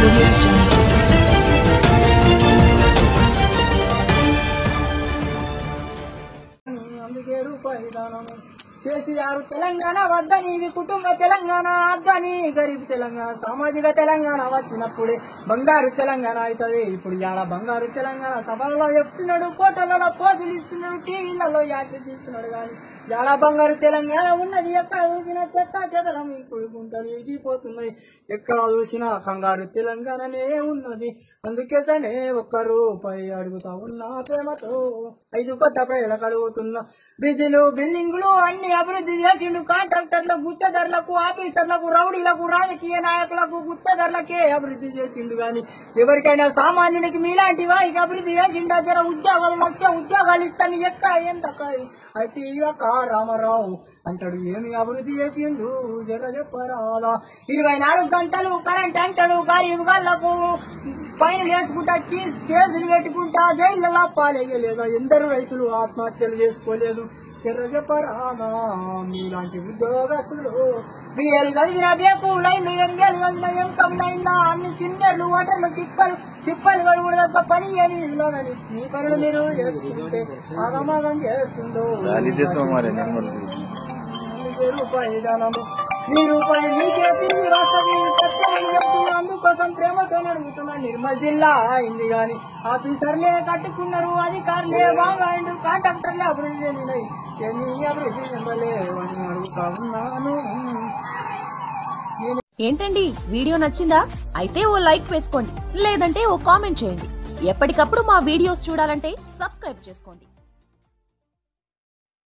audio jungle. అందుకే రూపాయి దానము కేసీఆర్ తెలంగాణ వద్దని ఇది కుటుంబ తెలంగాణ వద్దని గరీబ్ తెలంగాణ సామాజిక తెలంగాణ వచ్చినప్పుడే బంగారు తెలంగాణ అవుతుంది ఇప్పుడు ఇవాళ బంగారు తెలంగాణ సభలలో చెప్తున్నాడు కోటలలో పోజులు ఇస్తున్నాడు టీవీలలో యాత్ర తీస్తున్నాడు కానీ ఇవాళ బంగారు తెలంగాణ ఉన్నది ఎక్కడ చూసినా చెత్త చెదలం ఇప్పుడు గుంటలు ఎగిపోతున్నాయి ఎక్కడ చూసినా కంగారు తెలంగాణనే ఉన్నది అందుకే సనే ఒక్క రూపాయి అడుగుతా ఉన్నా ప్రేమతో ఐదు కొత్త ప్రజలకు అడుగుతున్నా బిజీలు బిల్డింగులు అన్ని అభివృద్ధి చేసిండు కాంట్రాక్టర్ల గుత్తదారులకు ఆఫీసర్లకు రౌడీలకు రాజకీయ నాయకులకు గుత్తదారులకే అభివృద్ధి చేసిండు గాని ఎవరికైనా సామాన్యునికి మీలాంటి వారికి అభివృద్ధి చేసిండా జర ఉద్యోగాలు లక్ష ఉద్యోగాలు ఇస్తాను ఎక్కడ ఎంత అయితే ఇక రామారావు అంటాడు ఏమి అభివృద్ధి చేసిండు జర చెప్పరాదా ఇరవై నాలుగు గంటలు కరెంట్ అంటాడు గరీబ్ గాళ్లకు పైన వేసుకుంటా కేసు కేసులు పెట్టుకుంటా జైళ్ళలో పాలేయలేదా ఎందరు రైతులు ఆత్మహత్యలు చేసుకోలేదు చెర్ర చెప్పరాదా మీలాంటి ఉద్యోగస్తులు బిఏలు చదివిన బేకు లైన్లు ఎంగేలు చదివిన ఎంకం లైన్ల అన్ని చిన్నర్లు ఓటర్లు చిప్పలు చిప్పలు కూడా తప్ప పని ఏమి ఇవ్వదని మీ పనులు మీరు చేసుకుంటే ఆగమాగం చేస్తుందో దారిద్ర్యం మరి నిర్మూలన అందుకే రూపాయి దానము మీ రూపాయి మీకే తిరిగి వస్తుంది సత్యాన్ని చెప్తున్నా అందుకోసం ప్రేమతో అడుగుతున్నా నిర్మల్ జిల్లా అయింది గాని ఆఫీసర్లే కట్టుకున్నారు అధికారులే బాగా కాంట్రాక్టర్లే అభివృద్ధి చెందినాయి ఎన్ని అభివృద్ధి చెందలేవు అని అడుగుతా ఉన్నాను ఏంటండి వీడియో నచ్చిందా అయితే ఓ లైక్ వేసుకోండి లేదంటే ఓ కామెంట్ చేయండి ఎప్పటికప్పుడు మా వీడియోస్ చూడాలంటే సబ్స్క్రైబ్ చేసుకోండి